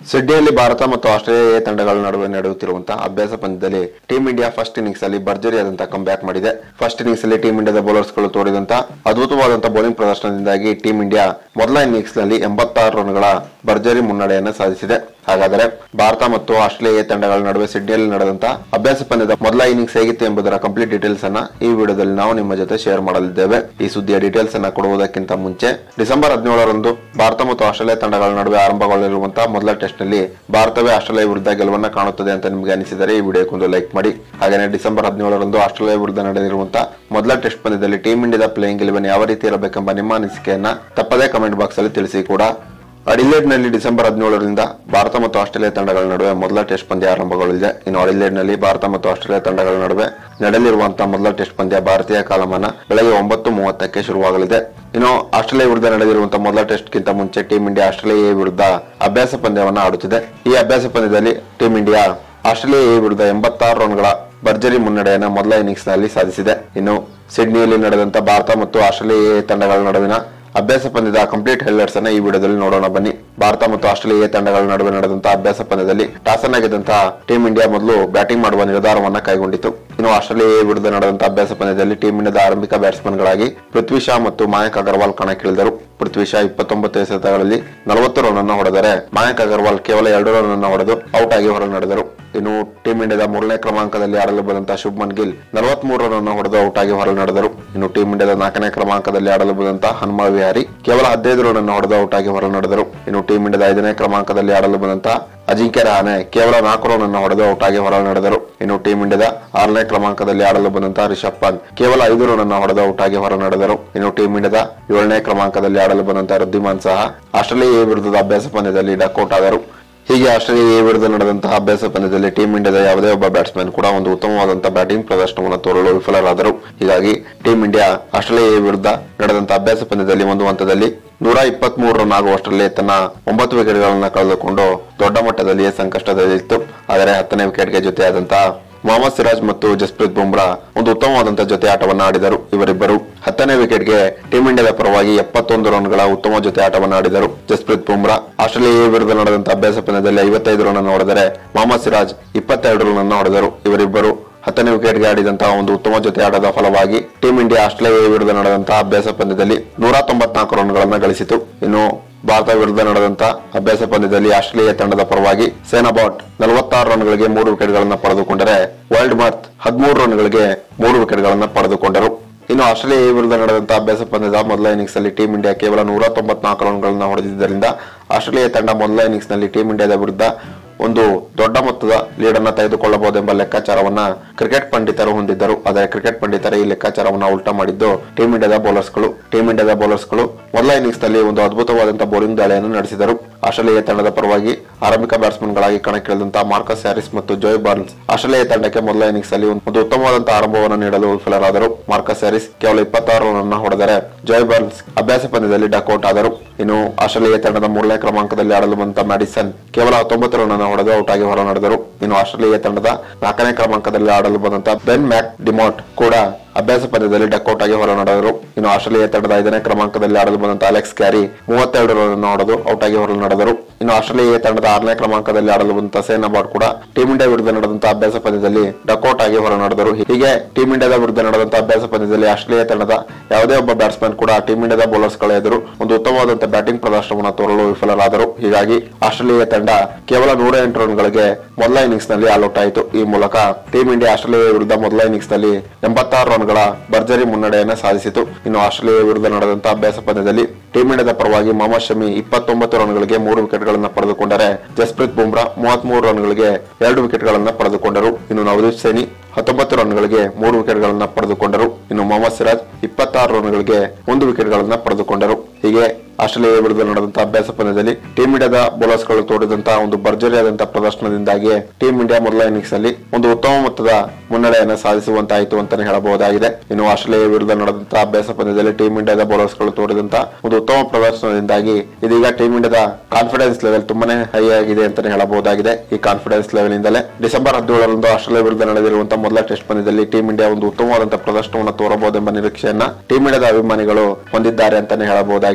ಸಿಡ್ನಿಯಲ್ಲಿ ಭಾರತ ಮತ್ತು Australia A ತಂಡಗಳ ನಡುವೆ ನಡೆಯುತ್ತಿರುವಂತಹ ಅಭ್ಯಾಸ ಪಂದ್ಯದಲ್ಲಿ ಟೀಂ ಇಂಡಿಯಾ ಫಸ್ಟ್ ಇನ್ನಿಂಗ್ಸ್ ಅಲ್ಲಿ ಭರ್ಜರಿಯಾದಂತಹ ಕಂಬ್ಯಾಕ್ ಮಾಡಿದೆ ಫಸ್ಟ್ ಇನ್ನಿಂಗ್ಸ್ ಅಲ್ಲಿ ಟೀಂ ಇಂಡಿಯಾದ ಬೌಲರ್ಸ್ ಗಳು ತೋರಿದಂತಹ ಅದ್ಭುತವಾದಂತಹ ಬೌಲಿಂಗ್ ಪ್ರದರ್ಶನದಿಂದಾಗಿ ಟೀಂ ಇಂಡಿಯಾ ಮೊದಲ ಇನ್ನಿಂಗ್ಸ್ ನಲ್ಲಿ ಎಂಬತ್ತಾರು ರನ್ಗಳ ಭರ್ಜರಿ ಮುನ್ನಡೆಯನ್ನು ಸಾಧಿಸಿದೆ ಹಾಗಾದರೆ ಭಾರತ ಮತ್ತು ಆಸ್ಟ್ರೇಲಿಯಾ ಎ ತಂಡಗಳ ನಡುವೆ ಸಿಡ್ನಿಯಲ್ಲಿ ನಡೆದಂತಹ ಅಭ್ಯಾಸ ಪಂದ್ಯದ ಮೊದಲ ಇನ್ನಿಂಗ್ಸ್ ಹೇಗಿತ್ತು ಎಂಬುದರ ಕಂಪ್ಲೀಟ್ ಡೀಟೇಲ್ಸ್ ಅನ್ನ ಈ ವಿಡಿಯೋದಲ್ಲಿ ನಾವು ನಿಮ್ಮ ಜೊತೆ ಶೇರ್ ಮಾಡಲಿದ್ದೇವೆ ಈ ಸುದ್ದಿಯ ಡೀಟೇಲ್ಸ್ ಅನ್ನ ಕೊಡುವುದಕ್ಕಿಂತ ಮುಂಚೆ ಡಿಸೆಂಬರ್ ಹದಿನೇಳರಂದು ಭಾರತ ಮತ್ತು ಆಸ್ಟ್ರೇಲಿಯಾ ತಂಡಗಳ ನಡುವೆ ಆರಂಭಗೊಳ್ಳಲಿರುವಂತಹ ಮೊದಲ ಟೆಸ್ಟ್ ನಲ್ಲಿ ಭಾರತವೇ ಆಸ್ಟ್ರೇಲಿಯಾ ವಿರುದ್ಧ ಗೆಲುವನ್ನ ಕಾಣುತ್ತದೆ ಅಂತ ನಿಮಗೆ ಅನಿಸಿದರೆ ಈ ವಿಡಿಯೋಕ್ಕೊಂದು ಲೈಕ್ ಮಾಡಿ ಹಾಗೆಯೇ ಡಿಸೆಂಬರ್ ಹದಿನೇಳರಂದು ಆಸ್ಟ್ರೇಲಿಯಾ ವಿರುದ್ಧ ನಡೆದಿರುವಂತಹ ಮೊದಲ ಟೆಸ್ಟ್ ಪಂದ್ಯದಲ್ಲಿ ಟೀಂ ಇಂಡಿಯಾದ ಪ್ಲೇಯಿಂಗ್ ಇಲೆವೆನ್ ಯಾವ ರೀತಿ ಇರಬೇಕೆಂಬ ನಿಮ್ಮ ಅನಿಸಿಕೆಯನ್ನ ತಪ್ಪದೇ ಕಮೆಂಟ್ ಬಾಕ್ಸ್ ಅಲ್ಲಿ ತಿಳಿಸಿ ಕೂಡ ಅಡಿಲೇಡ್ ನಲ್ಲಿ ಡಿಸೆಂಬರ್ ಹದಿನೇಳರಿಂದ ಭಾರತ ಮತ್ತು ಆಸ್ಟ್ರೇಲಿಯಾ ತಂಡಗಳ ನಡುವೆ ಮೊದಲ ಟೆಸ್ಟ್ ಪಂದ್ಯ ಆರಂಭಗೊಳ್ಳಲಿದೆ ಇನ್ನು ಅಡಿಲೇಡ್ ನಲ್ಲಿ ಭಾರತ ಮತ್ತು ಆಸ್ಟ್ರೇಲಿಯಾ ತಂಡಗಳ ನಡುವೆ ನಡೆಯಲಿರುವಂತಹ ಮೊದಲ ಟೆಸ್ಟ್ ಪಂದ್ಯ ಭಾರತೀಯ ಕಾಲಮಾನ ಬೆಳಗ್ಗೆ ಒಂಬತ್ತು ಮೂವತ್ತಕ್ಕೆ ಶುರುವಾಗಲಿದೆ ಇನ್ನು ಆಸ್ಟ್ರೇಲಿಯಾ ವಿರುದ್ಧ ನಡೆದಿರುವಂತಹ ಮೊದಲ ಟೆಸ್ಟ್ಗಿಂತ ಮುಂಚೆ ಟೀಂ ಇಂಡಿಯಾ ಆಸ್ಟ್ರೇಲಿಯಾ ಎ ವಿರುದ್ಧ ಅಭ್ಯಾಸ ಪಂದ್ಯವನ್ನ ಆಡುತ್ತಿದೆ ಈ ಅಭ್ಯಾಸ ಪಂದ್ಯದಲ್ಲಿ ಟೀಂ ಇಂಡಿಯಾ ಆಸ್ಟ್ರೇಲಿಯಾ ಎ ವಿರುದ್ಧ ಎಂಬತ್ತಾರು ರನ್ಗಳ ಭರ್ಜರಿ ಮುನ್ನಡೆಯನ್ನು ಮೊದಲ ಇನ್ನಿಂಗ್ಸ್ ನಲ್ಲಿ ಸಾಧಿಸಿದೆ ಇನ್ನು ಸಿಡ್ನಿಯಲ್ಲಿ ನಡೆದಂತ ಭಾರತ ಮತ್ತು ಆಸ್ಟ್ರೇಲಿಯಾ ಎ ತಂಡಗಳ ನಡುವಿನ ಅಭ್ಯಾಸ ಪಂದ್ಯದ ಕಂಪ್ಲೀಟ್ ಹೆಲ್ಲರ್ಸ್ ಅನ್ನ ಈ ವಿಡಿಯೋದಲ್ಲಿ ನೋಡೋಣ ಬನ್ನಿ ಭಾರತ ಮತ್ತು ಆಸ್ಟ್ರೇಲಿಯಾ ತಂಡಗಳ ನಡುವೆ ನಡೆದಂತಹ ಅಭ್ಯಾಸ ಪಂದ್ಯದಲ್ಲಿ ಟಾಸ್ ಅನ್ನ ಗೆದ್ದಂತಹ ಟೀಂ ಇಂಡಿಯಾ ಮೊದಲು ಬ್ಯಾಟಿಂಗ್ ಮಾಡುವ ನಿರ್ಧಾರವನ್ನ ಕೈಗೊಂಡಿತು ಇನ್ನು ಆಸ್ಟ್ರೇಲಿಯಾ ವಿರುದ್ಧ ನಡೆದಂತಹ ಅಭ್ಯಾಸ ಪಂದ್ಯದಲ್ಲಿ ಟೀಂ ಇಂಡಿಯಾದ ಆರಂಭಿಕ ಬ್ಯಾಟ್ಸ್ಮನ್ ಗಳಾಗಿ ಪೃಥ್ವಿ ಶಾ ಮತ್ತು ಮಾಯಾಂಕ್ ಅಗರ್ವಾಲ್ ಕಣಕ್ಕಿಳಿದರು ಪೃಥ್ವಿ ಶಾ ಇಪ್ಪತ್ತೊಂಬತ್ತು ಎಸೆತಗಳಲ್ಲಿ ನಲವತ್ತು ರನ್ ಅನ್ನು ಹೊಡೆದರೆ ಮಾಯಾಂಕ್ ಅಗರ್ವಾಲ್ ಕೇವಲ ಎರಡು ರನ್ ಅನ್ನು ಹೊಡೆದು ಔಟ್ ಆಗಿ ಹೊರ ನಡೆದರು ಇನ್ನು ಟೀಂ ಇಂಡಿಯಾದ ಮೂರನೇ ಕ್ರಮಾಂಕದಲ್ಲಿ ಆಡಲು ಬಂದಂತಹ ಶುಭ್ಮನ್ ಗಿಲ್ ನಲವತ್ಮೂರು ರನ್ ಅನ್ನು ಹೊಡೆದು ಔಟ್ ಆಗಿ ಹೊರ ನಡೆದರು ಇನ್ನು ಟೀಂ ಇಂಡಿಯಾದ ನಾಲ್ಕನೇ ಕ್ರಮಾಂಕದಲ್ಲಿ ಆಡಲು ಬಂದಂತಹ ಹನುಮ ವಿಹಾರಿ ಕೇವಲ ಹದಿನೈದು ರನ್ ಅನ್ನು ಹೊಡೆದು ಔಟ್ ಆಗಿ ಹೊರ ನಡೆದರು ಇನ್ನು ಟೀಂ ಇಂಡಿಯಾದ ಐದನೇ ಕ್ರಮಾಂಕದಲ್ಲಿ ಆಡಲು ಬಂದಂತಹ ಅಜಿಂಕ್ಯ ರಹಾನೆ ಕೇವಲ ನಾಲ್ಕು ರನ್ ಅನ್ನು ಹೊಡೆದು ಔಟ್ ಆಗಿ ಹೊರ ನಡೆದರು ಇನ್ನು ಟೀಂ ಇಂಡಿಯಾದ ಆರನೇ ಕ್ರಮಾಂಕದಲ್ಲಿ ಆಡಲು ಬಂದಂತಹ ರಿಷಬ್ ಪಂತ್ ಕೇವಲ ಐದು ರನ್ ಅನ್ನು ಹೊಡೆದು ಔಟ್ ಆಗಿ ಹೊರ ನಡೆದರು ಇನ್ನು ಟೀಂ ಇಂಡಿಯಾದ ಏಳನೇ ಕ್ರಮಾಂಕದಲ್ಲಿ ಆಡಲು ಬಂದಂತಹ ರುದ್ದಿಮಾನ್ ಸಹ ಆಸ್ಟ್ರೇಲಿಯಾ ಎ ವಿರುದ್ಧದ ಅಭ್ಯಾಸ ಪಂದ್ಯದಲ್ಲಿ ಡಕ್ಔಟ್ ಆದರು ಹೀಗೆ ಆಸ್ಟ್ರೇಲಿಯಾ ಎ ವಿರುದ್ಧ ನಡೆದಂತಹ ಅಭ್ಯಾಸ ಪಂದ್ಯದಲ್ಲಿ ಟೀಂ ಇಂಡಿಯಾದ ಯಾವುದೇ ಒಬ್ಬ ಬ್ಯಾಟ್ಸ್ಮನ್ ಕೂಡ ಒಂದು ಉತ್ತಮವಾದಂತಹ ಬ್ಯಾಟಿಂಗ್ ಪ್ರದರ್ಶನವನ್ನು ತೋರಲು ವಿಫಲರಾದರು ಹೀಗಾಗಿ ಟೀಂ ಇಂಡಿಯಾ ಆಸ್ಟ್ರೇಲಿಯಾ ಎ ವಿರುದ್ಧ ನಡೆದಂತಹ ಅಭ್ಯಾಸ ಪಂದ್ಯದಲ್ಲಿ ಒಂದು ಹಂತದಲ್ಲಿ ನೂರ ಇಪ್ಪತ್ತ್ ಮೂರು ರನ್ ಆಗುವಷ್ಟರಲ್ಲಿ ತನ್ನ ಒಂಬತ್ತು ವಿಕೆಟ್ಗಳನ್ನು ಕಳೆದುಕೊಂಡು ದೊಡ್ಡ ಮಟ್ಟದಲ್ಲಿಯೇ ಸಂಕಷ್ಟದಲ್ಲಿತ್ತು ಆದರೆ ಹತ್ತನೇ ವಿಕೆಟ್ಗೆ ಜೊತೆಯಾದಂತಹ ಮೊಹಮ್ಮದ್ ಸಿರಾಜ್ ಮತ್ತು ಜಸ್ಪ್ರೀತ್ ಬುಮ್ರಾ ಒಂದು ಉತ್ತಮವಾದಂತಹ ಜೊತೆ ಆಟವನ್ನ ಆಡಿದರು ಇವರಿಬ್ಬರು ಹತ್ತನೇ ವಿಕೆಟ್ಗೆ ಟೀಂ ಇಂಡಿಯಾದ ಪರವಾಗಿ ಎಪ್ಪತ್ತೊಂದು ರನ್ಗಳ ಉತ್ತಮ ಜೊತೆ ಆಟವನ್ನ ಆಡಿದರು ಜಸ್ಪ್ರೀತ್ ಬುಮ್ರಾ ಆಸ್ಟ್ರೇಲಿಯಾ ವಿರುದ್ಧ ನಡೆದಂತಹ ಅಭ್ಯಾಸ ಪಂದ್ಯದಲ್ಲಿ ಐವತ್ತೈದು ರನ್ ಅನ್ನು ಹೊಡೆದರೆ ಮೊಹಮ್ಮದ್ ಸಿರಾಜ್ ಇಪ್ಪತ್ತೆರಡು ರನ್ ಅನ್ನು ಹೊಡೆದರು ಇವರಿಬ್ಬರು ಹತ್ತನೇ ವಿಕೆಟ್ಗೆ ಆಡಿದಂತಹ ಒಂದು ಉತ್ತಮ ಜೊತೆ ಆಟದ ಫಲವಾಗಿ ಟೀಂ ಇಂಡಿಯಾ ಆಸ್ಟ್ರೇಲಿಯಾ ವಿರುದ್ಧ ನಡೆದಂತಹ ಅಭ್ಯಾಸ ಪಂದ್ಯದಲ್ಲಿ ನೂರ ತೊಂಬತ್ನಾಲ್ಕು ರನ್ಗಳನ್ನು ಗಳಿಸಿತು ಇನ್ನು ಭಾರತ ವಿರುದ್ಧ ನಡೆದಂತಹ ಅಭ್ಯಾಸ ಪಂದ್ಯದಲ್ಲಿ ಆಸ್ಟ್ರೇಲಿಯಾ ತಂಡದ ಪರವಾಗಿ ಸೇನಾಬಾಟ್ ನಲವತ್ತಾರು ರನ್ಗಳಿಗೆ ಮೂರು ವಿಕೆಟ್ಗಳನ್ನು ಪಡೆದುಕೊಂಡರೆ ವೈಲ್ಡ್ ಮರ್ತ್ ಹದಿಮೂರು ರನ್ಗಳಿಗೆ ಮೂರು ವಿಕೆಟ್ಗಳನ್ನು ಪಡೆದುಕೊಂಡರು ಇನ್ನು ಆಸ್ಟ್ರೇಲಿಯಾ ವಿರುದ್ಧ ನಡೆದಂತಹ ಅಭ್ಯಾಸ ಪಂದ್ಯದ ಮೊದಲ ಇನ್ನಿಂಗ್ಸ್ ನಲ್ಲಿ ಟೀಂ ಇಂಡಿಯಾ ಕೇವಲ ನೂರ ತೊಂಬತ್ನಾಲ್ಕು ರನ್ಗಳನ್ನು ಹೊಡೆದಿದ್ದರಿಂದ ಆಸ್ಟ್ರೇಲಿಯಾ ತಂಡ ಮೊದಲ ಇನ್ನಿಂಗ್ಸ್ ನಲ್ಲಿ ಟೀಂ ಇಂಡಿಯಾದ ವಿರುದ್ಧ ಒಂದು ದೊಡ್ಡ ಮೊತ್ತದ ಲೀಡ್ ಅನ್ನ ತೆಗೆದುಕೊಳ್ಳಬಹುದೆಂಬ ಲೆಕ್ಕಾಚಾರವನ್ನ ಕ್ರಿಕೆಟ್ ಪಂಡಿತರು ಹೊಂದಿದ್ದರು ಆದರೆ ಕ್ರಿಕೆಟ್ ಪಂಡಿತರ ಈ ಲೆಕ್ಕಾಚಾರವನ್ನ ಉಲ್ಟಾ ಮಾಡಿದ್ದು ಟೀಂ ಇಂಡಿಯಾದ ಬೌಲರ್ಸ್ಗಳು ಟೀಂ ಇಂಡಿಯಾದ ಬೌಲರ್ಸ್ಗಳು ಮೊದಲ ಇನ್ನಿಂಗ್ಸ್ ನಲ್ಲಿ ಒಂದು ಅದ್ಭುತವಾದಂತಹ ಬೌಲಿಂಗ್ ದಾಳಿಯನ್ನು ನಡೆಸಿದರು ಆಸ್ಟ್ರೇಲಿಯಾ ತಂಡದ ಪರವಾಗಿ ಆರಂಭಿಕ ಬ್ಯಾಟ್ಸ್ಮನ್ ಗಳಾಗಿ ಕಣಕ್ಕಿಳಿದಂತಹ ಮಾರ್ಕಸ್ ಹ್ಯಾರಿಸ್ ಮತ್ತು ಜೋಯ್ ಬಾರ್ನ್ಸ್ ಆಸ್ಟ್ರೇಲಿಯಾ ತಂಡಕ್ಕೆ ಮೊದಲ ಇನ್ನಿಂಗ್ಸ್ ಅಲ್ಲಿ ಒಂದು ಉತ್ತಮವಾದಂತಹ ಆರಂಭವನ್ನು ನೀಡಲು ವಿಫಲರಾದರು ಮಾರ್ಕಸ್ ಹ್ಯಾರಿಸ್ ಕೇವಲ ಇಪ್ಪತ್ತಾರು ರನ್ ಹೊಡೆದರೆ ಜೋಯ್ ಬಾರ್ನ್ಸ್ ಅಭ್ಯಾಸ ಪಂದ್ಯದಲ್ಲಿ ಡಕ್ಔಟ್ ಆದರು ಇನ್ನು ಆಸ್ಟ್ರೇಲಿಯಾ ತಂಡದ ಮೂರನೇ ಕ್ರಮಾಂಕದಲ್ಲಿ ಆಡಲು ಬಂದ ಮ್ಯಾಡಿಸನ್ ಕೇವಲ ಹತ್ತೊಂಬತ್ತು ರನ್ ಅನ್ನು ಹೊಡೆದು ಔಟ್ ಆಗಿ ಹೊರ ನಡೆದರು ಇನ್ನು ಆಸ್ಟ್ರೇಲಿಯಾ ತಂಡದ ನಾಲ್ಕನೇ ಕ್ರಮಾಂಕದಲ್ಲಿ ಆಡಲು ಬಂದಂತಹ ಬೆನ್ ಮ್ಯಾಕ್ ಡಿಮಾಟ್ ಕೂಡ ಅಭ್ಯಾಸ ಪಂದ್ಯದಲ್ಲಿ ಡಕ್ಔಟ್ ಆಗಿ ಹೊರ ನಡೆದರು ಇನ್ನು ಆಸ್ಟ್ರೇಲಿಯಾ ತಂಡದ ಐದನೇ ಕ್ರಮಾಂಕದಲ್ಲಿ ಆಡಲು ಬಂದಂತಹ ಅಲೆಕ್ಸ್ ಕ್ಯಾರಿ ಮೂವತ್ತೆರಡು ರನ್ ಅನ್ನು ಹೊಡೆದು ಔಟ್ ಆಗಿ ಹೊರ ನಡೆದರು ಇನ್ನು ಆಸ್ಟ್ರೇಲಿಯಾ ತಂಡದ ಆರನೇ ಕ್ರಮಾಂಕದಲ್ಲಿ ಆಡಲು ಬಂದಂತಹ ಸೇನಾಬಾಟ್ ಕೂಡ ಟೀಂ ಇಂಡಿಯಾ ವಿರುದ್ಧ ನಡೆದಂತಹ ಅಭ್ಯಾಸ ಪಂದ್ಯದಲ್ಲಿ ಡಕ್ಔಟ್ ಆಗಿ ಹೊರ ನಡೆದರು ಹೀಗೆ ಟೀಂ ಇಂಡಿಯಾದ ವಿರುದ್ಧ ನಡೆದಂತಹ ಅಭ್ಯಾಸ ಪಂದ್ಯದಲ್ಲಿ ಆಸ್ಟ್ರೇಲಿಯಾ ತಂಡದ ಯಾವುದೇ ಒಬ್ಬ ಬ್ಯಾಟ್ಸ್ಮನ್ ಕೂಡ ಟೀಂ ಇಂಡಿಯಾದ ಬೌಲರ್ಸ್ ಗಳ ಎದುರು ಒಂದು ಉತ್ತಮವಾದಂತಹ ಬ್ಯಾಟಿಂಗ್ ಪ್ರದರ್ಶನವನ್ನು ತೋರಲು ವಿಫಲರಾದರು ಹೀಗಾಗಿ ಆಸ್ಟ್ರೇಲಿಯಾ ತಂಡ ಕೇವಲ ನೂರ ಎಂಟು ರನ್ಗಳಿಗೆ ಮೊದಲ ಇನ್ನಿಂಗ್ಸ್ ನಲ್ಲಿ ಆಲ್ಔಟ್ ಆಯಿತು ಈ ಮೂಲಕ ಟೀಂ ಇಂಡಿಯಾ ಆಸ್ಟ್ರೇಲಿಯಾ ವಿರುದ್ಧ ಮೊದಲ ಇನ್ನಿಂಗ್ಸ್ ನಲ್ಲಿ ಎಂಬತ್ತಾರು ರನ್ಗಳ ಭರ್ಜರಿ ಮುನ್ನಡೆಯನ್ನು ಸಾಧಿಸಿತು ಇನ್ನು ಆಸ್ಟ್ರೇಲಿಯಾ ವಿರುದ್ಧ ನಡೆದಂತಹ ಅಭ್ಯಾಸ ಪಂದ್ಯದಲ್ಲಿ ಟೀಂ ಇಂಡಿಯಾದ ಪರವಾಗಿ ಮೊಹಮ್ಮದ್ ಶಮಿ ಇಪ್ಪತ್ತೊಂಬತ್ತು ರನ್ಗಳಿಗೆ ಮೂರು ವಿಕೆಟ್ಗಳನ್ನು ಪಡೆದುಕೊಂಡರೆ ಜಸ್ಪ್ರೀತ್ ಬುಮ್ರಾ ಮೂವತ್ಮೂರು ರನ್ಗಳಿಗೆ ಎರಡು ವಿಕೆಟ್ಗಳನ್ನು ಪಡೆದುಕೊಂಡರು ಇನ್ನು ನವದೀಪ್ ಸೈನಿ ಹತ್ತೊಂಬತ್ತು ರನ್ಗಳಿಗೆ ಮೂರು ವಿಕೆಟ್ಗಳನ್ನು ಪಡೆದುಕೊಂಡರು ಇನ್ನು ಮೊಹಮ್ಮದ್ ಸಿರಾಜ್ ಇಪ್ಪತ್ತಾರು ರನ್ಗಳಿಗೆ ಒಂದು ವಿಕೆಟ್ಗಳನ್ನು ಪಡೆದುಕೊಂಡರು ಹೀಗೆ ಆಸ್ಟ್ರೇಲಿಯಾ ವಿರುದ್ಧ ನಡೆದಂತಹ ಅಭ್ಯಾಸ ಪಂದ್ಯದಲ್ಲಿ ಟೀಂ ಇಂಡಿಯಾದ ಬೌಲರ್ಸ್ ಗಳು ತೋರಿದಂತಹ ಒಂದು ಭರ್ಜರಿಯಾದಂತಹ ಪ್ರದರ್ಶನದಿಂದಾಗಿ ಟೀಂ ಇಂಡಿಯಾ ಮೊದಲ ಇನ್ನಿಂಗ್ಸ್ ಅಲ್ಲಿ ಒಂದು ಉತ್ತಮ ಮೊತ್ತದ ಮುನ್ನಡೆಯನ್ನು ಸಾಧಿಸುವಂತಾಯಿತು ಅಂತಾನೆ ಹೇಳಬಹುದಾಗಿದೆ ಇನ್ನು ಆಸ್ಟ್ರೇಲಿಯಾ ವಿರುದ್ಧ ನಡೆದಂತಹ ಅಭ್ಯಾಸ ಪಂದ್ಯದಲ್ಲಿ ಟೀಂ ಇಂಡಿಯಾದ ಬೌಲರ್ಸ್ ಗಳು ತೋರಿದಂತಹ ಒಂದು ಉತ್ತಮ ಪ್ರದರ್ಶನದಿಂದಾಗಿ ಇದೀಗ ಟೀಂ ಇಂಡಿಯಾದ ಕಾನ್ಫಿಡೆನ್ಸ್ ಲೆವೆಲ್ ತುಂಬಾನೇ ಹೈ ಆಗಿದೆ ಅಂತಾನೆ ಹೇಳಬಹುದಾಗಿದೆ ಈ ಕಾನ್ಫಿಡೆನ್ಸ್ ಲೆವೆಲ್ ಇಂದಲೇ ಡಿಸೆಂಬರ್ ಹದಿನೇಳರಂದು ಆಸ್ಟ್ರೇಲಿಯಾ ವಿರುದ್ಧ ನಡೆದಿರುವಂತಹ ಮೊದಲ ಟೆಸ್ಟ್ ಪಂದ್ಯದಲ್ಲಿ ಟೀಂ ಇಂಡಿಯಾ ಒಂದು ಉತ್ತಮವಾದಂತಹ ಪ್ರದರ್ಶನವನ್ನು ತೋರಬಹುದೆಂಬ ನಿರೀಕ್ಷೆಯನ್ನ ಟೀಂ ಇಂಡಿಯಾದ ಅಭಿಮಾನಿಗಳು ಹೊಂದಿದ್ದಾರೆ ಅಂತಾನೆ ಹೇಳಬಹುದಾಗಿದೆ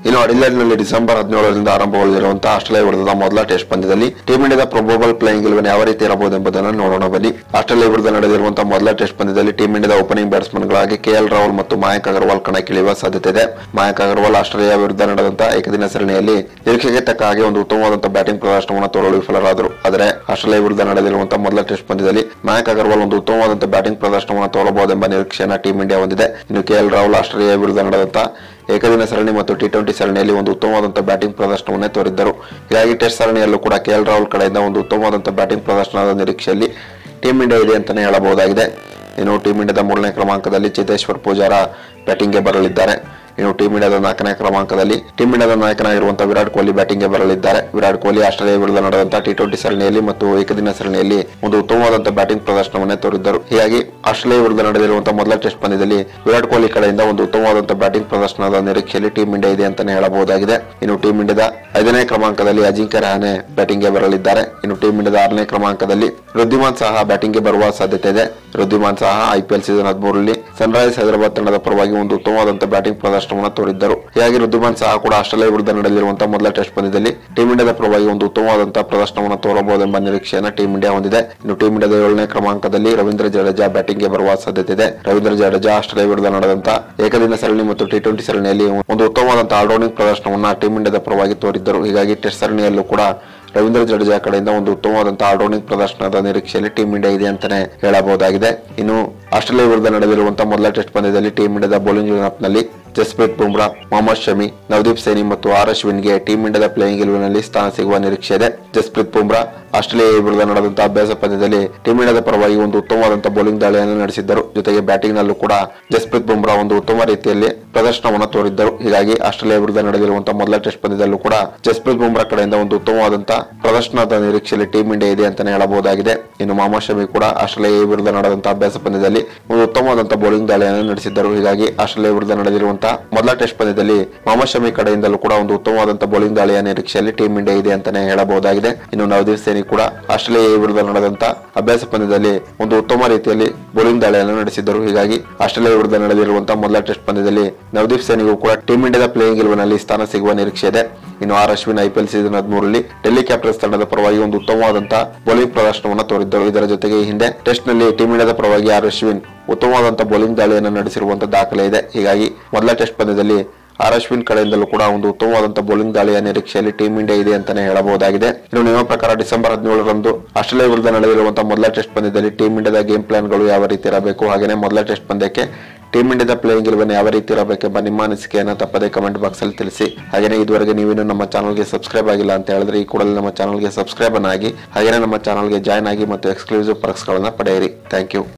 ಇನ್ನು ಅಡಿಲೇಡ್ನಲ್ಲಿ ಡಿಸೆಂಬರ್ ಹದಿನೇಳರಿಂದ ಆರಂಭಗೊಳ್ಳಲಿರುವಂತಹ ಆಸ್ಟ್ರೇಲಿಯಾ ವಿರುದ್ಧದ ಮೊದಲ ಟೆಸ್ಟ್ ಪಂದ್ಯದಲ್ಲಿ ಟೀಮ್ ಇಂಡಿಯಾದ ಪ್ರೊಬೋಬಲ್ ಪ್ಲೇಯಿಂಗ್ ಇಲೆವೆನ್ ಯಾವ ರೀತಿ ಇರಬಹುದು ಎಂಬುದನ್ನು ನೋಡೋಣ ಬನ್ನಿ ಆಸ್ಟ್ರೇಲಿಯಾ ವಿರುದ್ಧ ನಡೆದಿರುವಂತಹ ಮೊದಲ ಟೆಸ್ಟ್ ಪಂದ್ಯದಲ್ಲಿ ಟೀಮ್ ಇಂಡಿಯಾದ ಓಪನಿಂಗ್ ಬ್ಯಾಟ್ಸ್ಮನ್ಗಳಾಗಿ ಕೆಎಲ್ ರಾಹುಲ್ ಮತ್ತು ಮಾಯಾಂಕ್ ಅಗರ್ವಾಲ್ ಕಣಕ್ಕಿಳಿಯುವ ಸಾಧ್ಯತೆ ಇದೆ ಮಾಯಾಂಕ್ ಅಗರ್ವಾಲ್ ಆಸ್ಟ್ರೇಲಿಯಾ ವಿರುದ್ಧ ನಡೆದಂತಹ ಏಕದಿನ ಸರಣಿಯಲ್ಲಿ ನಿರೀಕ್ಷೆಗೆ ತಕ್ಕ ಹಾಗೆ ಒಂದು ಉತ್ತಮವಾದಂತಹ ಬ್ಯಾಟಿಂಗ್ ಪ್ರದರ್ಶನವನ್ನು ತೋರಲು ವಿಫಲರಾದರು ಆದರೆ ಆಸ್ಟ್ರೇಲಿಯಾ ವಿರುದ್ಧ ನಡೆದಿರುವಂತಹ ಮೊದಲ ಟೆಸ್ಟ್ ಪಂದ್ಯದಲ್ಲಿ ಮಾಯಾಂಕ್ ಅಗರ್ವಾಲ್ ಒಂದು ಉತ್ತಮವಾದಂತಹ ಬ್ಯಾಟಿಂಗ್ ಪ್ರದರ್ಶನವನ್ನು ತೋರಬಹುದೆಂಬ ನಿರೀಕ್ಷೆಯನ್ನು ಟೀಮ್ ಇಂಡಿಯಾ ಹೊಂದಿದೆ ಇನ್ನು ಕೆಎಲ್ ರಾಹುಲ್ ಆಸ್ಟ್ರೇಲಿಯಾ ವಿರುದ್ಧ ನಡೆದಂತಹ ಏಕದಿನ ಸರಣಿ ಮತ್ತು ಟಿ ಟ್ವೆಂಟಿ ಸರಣಿಯಲ್ಲಿ ಒಂದು ಉತ್ತಮವಾದಂತಹ ಬ್ಯಾಟಿಂಗ್ ಪ್ರದರ್ಶನವನ್ನೇ ತೋರಿದ್ದರು ಹೀಗಾಗಿ ಟೆಸ್ಟ್ ಸರಣಿಯಲ್ಲೂ ಕೂಡ ಕೆಎಲ್ ರಾಹುಲ್ ಕಡೆಯಿಂದ ಒಂದು ಉತ್ತಮವಾದಂತಹ ಬ್ಯಾಟಿಂಗ್ ಪ್ರದರ್ಶನದ ನಿರೀಕ್ಷೆಯಲ್ಲಿ ಟೀಮ್ ಇಂಡಿಯಾ ಇದೆ ಅಂತಾನೆ ಹೇಳಬಹುದಾಗಿದೆ ಇನ್ನು ಟೀಮ್ ಇಂಡಿಯಾದ ಮೂರನೇ ಕ್ರಮಾಂಕದಲ್ಲಿ ಚೇತೇಶ್ವರ್ ಪೂಜಾರ ಬ್ಯಾಟಿಂಗ್ಗೆ ಬರಲಿದ್ದಾರೆ ಇನ್ನು ಟೀಮ್ ಇಂಡಿಯಾದ ನಾಲ್ಕನೇ ಕ್ರಮಾಂಕದಲ್ಲಿ ಟೀಮ್ ಇಂಡಿಯಾದ ನಾಯಕನಾಗಿರುವಂತಹ ವಿರಾಟ್ ಕೊಹ್ಲಿ ಬ್ಯಾಟಿಂಗ್ಗೆ ಬರಲಿದ್ದಾರೆ ವಿರಾಟ್ ಕೊಹ್ಲಿ ಆಸ್ಟ್ರೇಲಿಯಾ ವಿರುದ್ಧ ನಡೆದಂತಹ ಟಿ ಟ್ವೆಂಟಿ ಸರಣಿಯಲ್ಲಿ ಮತ್ತು ಏಕದಿನ ಸರಣಿಯಲ್ಲಿ ಒಂದು ಉತ್ತಮವಾದಂತಹ ಬ್ಯಾಟಿಂಗ್ ಪ್ರದರ್ಶನವನ್ನೇ ತೋರಿದ್ದರು ಹೀಗಾಗಿ ಆಸ್ಟ್ರೇಲಿಯಾ ವಿರುದ್ಧ ನಡೆದಿರುವಂತಹ ಮೊದಲ ಟೆಸ್ಟ್ ಪಂದ್ಯದಲ್ಲಿ ವಿರಾಟ್ ಕೊಹ್ಲಿ ಕಡೆಯಿಂದ ಒಂದು ಉತ್ತಮವಾದಂತಹ ಬ್ಯಾಟಿಂಗ್ ಪ್ರದರ್ಶನದ ನಿರೀಕ್ಷೆಯಲ್ಲಿ ಟೀಮ್ ಇಂಡಿಯಾ ಇದೆ ಅಂತಾನೆ ಹೇಳಬಹುದಾಗಿದೆ ಇನ್ನು ಟೀಮ್ ಇಂಡಿಯಾದ ಐದನೇ ಕ್ರಮಾಂಕದಲ್ಲಿ ಅಜಿಂಕ್ಯ ರಹಾನೆ ಬ್ಯಾಟಿಂಗ್ಗೆ ಬರಲಿದ್ದಾರೆ ಇನ್ನು ಟೀಮ್ ಇಂಡಿಯಾದ ಆರನೇ ಕ್ರಮಾಂಕದಲ್ಲಿ ವೃದ್ಧಿಮಾನ್ ಸಹ ಬ್ಯಾಟಿಂಗ್ಗೆ ಬರುವ ಸಾಧ್ಯತೆ ಇದೆ ವೃದ್ಧಿಮಾನ್ ಸಹ ಐಪಿಎಲ್ ಸೀಸನ್ ಹದಿಮೂರರಲ್ಲಿ ಸನ್ರೈಸ್ ಹೈದರಾಬಾದ್ ತಂಡದ ಪರವಾಗಿ ಒಂದು ಉತ್ತಮವಾದಂತಹ ಬ್ಯಾಟಿಂಗ್ ಪ್ರದರ್ಶನವನ್ನು ತೋರಿದ್ದರು ಹೀಗಾಗಿ ವೃದ್ಧಿಮಾನ್ ಸಹ ಕೂಡ ಆಸ್ಟ್ರೇಲಿಯಾ ವಿರುದ್ಧ ನಡೆಯಲಿರುವಂತಹ ಮೊದಲ ಟೆಸ್ಟ್ ಪಂದ್ಯದಲ್ಲಿ ಟೀಮ್ ಇಂಡಿಯಾದ ಪರವಾಗಿ ಒಂದು ಉತ್ತಮವಾದಂತಹ ಪ್ರದರ್ಶನವನ್ನು ತೋರಬಹುದೆಂಬ ನಿರೀಕ್ಷೆಯನ್ನು ಟೀಮ್ ಇಂಡಿಯಾ ಹೊಂದಿದೆ ಇನ್ನು ಟೀಮ್ ಇಂಡಿಯಾದ ಏಳನೇ ಕ್ರಮಾಂಕದಲ್ಲಿ ರವೀಂದ್ರ ಜಡೇಜಾ ಬ್ಯಾಟಿಂಗ್ಗೆ ಬರುವ ಸಾಧ್ಯತೆ ಇದೆ ರವೀಂದ್ರ ಜಡೇಜಾ ಆಸ್ಟ್ರೇಲಿಯಾ ವಿರುದ್ಧ ನಡೆದಂತಹ ಏಕದಿನ ಸರಣಿ ಮತ್ತು ಟಿ ಟ್ವೆಂಟಿ ಸರಣಿಯಲ್ಲಿ ಒಂದು ಉತ್ತಮವಾದಂತಹ ಆಲ್ರೌಂಡಿಂಗ್ ಪ್ರದರ್ಶನವನ್ನು ಟೀಮ್ ಇಂಡಿಯಾದ ಪರವಾಗಿ ತೋರಿದ್ದರು ಹೀಗಾಗಿ ಟೆಸ್ಟ್ ಸರಣಿಯಲ್ಲೂ ಕೂಡ ರವೀಂದ್ರ ಜಡೇಜಾ ಕಡೆಯಿಂದ ಒಂದು ಉತ್ತಮವಾದಂತಹ ಆಲ್ರೌಂಡಿಂಗ್ ಪ್ರದರ್ಶನದ ನಿರೀಕ್ಷೆಯಲ್ಲಿ ಟೀಮ್ ಇಂಡಿಯಾ ಇದೆ ಅಂತಾನೆ ಹೇಳಬಹುದಾಗಿದೆ ಇನ್ನು ಆಸ್ಟ್ರೇಲಿಯಾ ವಿರುದ್ಧ ನಡೆದಿರುವಂತಹ ಮೊದಲ ಟೆಸ್ಟ್ ಪಂದ್ಯದಲ್ಲಿ ಟೀಮ್ ಇಂಡಿಯಾದ ಬೌಲಿಂಗ್ ನಲ್ಲಿ ಜಸ್ಪ್ರೀತ್ ಬುಮ್ರಾ ಮೊಹಮ್ಮದ್ ಶಮಿ ನವದೀಪ್ ಸೈನಿ ಮತ್ತು ಆರ್ ಅಶ್ವಿನ್ಗೆ ಟೀಮ್ ಇಂಡಿಯಾದ ಪ್ಲೇಯಿಂಗ್ ಇಲೆವೆನ್ನಲ್ಲಿ ಸ್ಥಾನ ಸಿಗುವ ನಿರೀಕ್ಷೆ ಇದೆ ಜಸ್ಪ್ರೀತ್ ಬುಮ್ರಾ ಆಸ್ಟ್ರೇಲಿಯಾ ವಿರುದ್ಧ ನಡೆದಂತಹ ಅಭ್ಯಾಸ ಪಂದ್ಯದಲ್ಲಿ ಟೀಮ್ ಇಂಡಿಯಾದ ಪರವಾಗಿ ಒಂದು ಉತ್ತಮವಾದಂತಹ ಬೌಲಿಂಗ್ ದಾಳಿಯನ್ನು ನಡೆಸಿದ್ದರು ಜೊತೆಗೆ ಬ್ಯಾಟಿಂಗ್ ನಲ್ಲೂ ಕೂಡ ಜಸ್ಪ್ರೀತ್ ಬುಮ್ರಾ ಒಂದು ಉತ್ತಮ ರೀತಿಯಲ್ಲಿ ಪ್ರದರ್ಶನವನ್ನು ತೋರಿದ್ದರು ಹೀಗಾಗಿ ಆಸ್ಟ್ರೇಲಿಯಾ ವಿರುದ್ಧ ನಡೆದಿರುವಂತಹ ಮೊದಲ ಟೆಸ್ಟ್ ಪಂದ್ಯದಲ್ಲೂ ಕೂಡ ಜಸ್ಪ್ರೀತ್ ಬುಮ್ರಾ ಕಡೆಯಿಂದ ಒಂದು ಉತ್ತಮವಾದಂತಹ ಪ್ರದರ್ಶನದ ನಿರೀಕ್ಷೆಯಲ್ಲಿ ಟೀಮ್ ಇಂಡಿಯಾ ಇದೆ ಅಂತಾನೆ ಹೇಳಬಹುದಾಗಿದೆ ಇನ್ನು ಮೊಹಮ್ಮದ್ ಶಮಿ ಕೂಡ ಆಸ್ಟ್ರೇಲಿಯಾ ವಿರುದ್ಧ ನಡೆದಂತಹ ಅಭ್ಯಾಸ ಪಂದ್ಯದಲ್ಲಿ ಒಂದು ಉತ್ತಮವಾದಂತಹ ಬೌಲಿಂಗ್ ದಾಳಿಯನ್ನು ನಡೆಸಿದ್ದರು ಹೀಗಾಗಿ ಆಸ್ಟ್ರೇಲಿಯಾ ವಿರುದ್ಧ ನಡೆದಿರುವಂತಹ ಮೊದಲ ಟೆಸ್ಟ್ ಪಂದ್ಯದಲ್ಲಿ ಮೊಹಮ್ಮದ್ ಶಮಿ ಕಡೆಯಿಂದಲೂ ಕೂಡ ಒಂದು ಉತ್ತಮವಾದಂತಹ ಬೌಲಿಂಗ್ ದಾಳಿಯ ನಿರೀಕ್ಷೆಯಲ್ಲಿ ಟೀಮ್ ಇಂಡಿಯಾ ಇದೆ ಅಂತಾನೆ ಹೇಳಬಹುದಾಗಿದೆ ಇನ್ನು ನವದೀಪ್ ಸೇನಿ ಕೂಡ ಆಸ್ಟ್ರೇಲಿಯಾ ವಿರುದ್ಧ ನಡೆದಂತಹ ಅಭ್ಯಾಸ ಪಂದ್ಯದಲ್ಲಿ ಒಂದು ಉತ್ತಮ ರೀತಿಯಲ್ಲಿ ಬೌಲಿಂಗ್ ದಾಳಿಯನ್ನು ನಡೆಸಿದ್ದರು ಹೀಗಾಗಿ ಆಸ್ಟ್ರೇಲಿಯಾ ವಿರುದ್ಧ ನಡೆದಿರುವಂತಹ ಮೊದಲ ಟೆಸ್ಟ್ ಪಂದ್ಯದಲ್ಲಿ ನವದೀಪ್ ಸೇನಿಗೂ ಕೂಡ ಟೀಮ್ ಇಂಡಿಯಾದ ಪ್ಲೇಯಿಂಗ್ ಇಲೆವೆನ್ನಲ್ಲಿ ಸ್ಥಾನ ಸಿಗುವ ನಿರೀಕ್ಷೆ ಇದೆ ಇನ್ನು ಆರ್ ಅಶ್ವಿನ್ ಐಪಿಎಲ್ ಸೀಸನ್ ಹದಿಮೂರರಲ್ಲಿ ಡೆಲ್ಲಿ ಕ್ಯಾಪಿಟಲ್ಸ್ ತಂಡದ ಪರವಾಗಿ ಒಂದು ಉತ್ತಮವಾದಂತಹ ಬೌಲಿಂಗ್ ಪ್ರದರ್ಶನವನ್ನು ತೋರಿದ್ದರು ಇದರ ಜೊತೆಗೆ ಈ ಹಿಂದೆ ಟೆಸ್ಟ್ ನಲ್ಲಿ ಟೀಮ್ ಇಂಡಿಯಾದ ಪರವಾಗಿ ಆರ್ ಅಶ್ವಿನ್ ಉತ್ತಮವಾದಂತಹ ಬೌಲಿಂಗ್ ದಾಳಿಯನ್ನು ನಡೆಸಿರುವಂತಹ ದಾಖಲೆ ಇದೆ ಹೀಗಾಗಿ ಮೊದಲ ಟೆಸ್ಟ್ ಪಂದ್ಯದಲ್ಲಿ ಆರ್ ಅಶ್ವಿನ್ ಕಡೆಯಿಂದಲೂ ಕೂಡ ಒಂದು ಉತ್ತಮವಾದಂತಹ ಬೌಲಿಂಗ್ ದಾಳಿಯ ನಿರೀಕ್ಷೆಯಲ್ಲಿ ಟೀಮ್ ಇಂಡಿಯಾ ಇದೆ ಅಂತಾನೆ ಹೇಳಬಹುದಾಗಿದೆ ಇನ್ನು ನಿಮ್ಮ ಪ್ರಕಾರ ಡಿಸೆಂಬರ್ ಹದಿನೇಳರಂದು ಆಸ್ಟ್ರೇಲಿಯಾ ವಿರುದ್ಧ ನಡೆದಿರುವಂತಹ ಮೊದಲ ಟೆಸ್ಟ್ ಪಂದ್ಯದಲ್ಲಿ ಟೀಮ್ ಇಂಡಿಯಾದ ಗೇಮ್ ಪ್ಲಾನ್ಗಳು ಯಾವ ರೀತಿ ಇರಬೇಕು ಹಾಗೆಯೇ ಮೊದಲ ಟೆಸ್ಟ್ ಪಂದ್ಯಕ್ಕೆ ಟೀಮ್ ಇಂಡಿಯಾದ ಪ್ಲೇಯಿಂಗ್ ಇಲೆವೆನ್ ಯಾವ ರೀತಿ ಇರಬೇಕೆಂಬ ನಿಮ್ಮ ಅನಿಸಿಕೆಯನ್ನು ತಪ್ಪದೇ ಕಮೆಂಟ್ ಬಾಕ್ಸ್ ಅಲ್ಲಿ ತಿಳಿಸಿ ಹಾಗೆಯೇ ಇದುವರೆಗೆ ನೀವೇನು ನಮ್ಮ ಚಾನಲ್ಗೆ ಸಬ್ಸ್ಕ್ರೈಬ್ ಆಗಿಲ್ಲ ಅಂತ ಹೇಳಿದ್ರೆ ಈ ಕೂಡಲೇ ನಮ್ಮ ಚಾನಲ್ಗೆ ಸಬ್ಸ್ಕ್ರೈಬ್ ಆಗಿ ಹಾಗೆಯೇ ನಮ್ಮ ಚಾನಲ್ಗೆ ಜಾಯ್ನ್ ಆಗಿ ಮತ್ತು ಎಕ್ಸ್ಕ್ಲೂಸಿವ್ ಪರ್ಕ್ಸ್ಗಳನ್ನು ಪಡೆಯಿರಿ ಥ್ಯಾಂಕ್ ಯು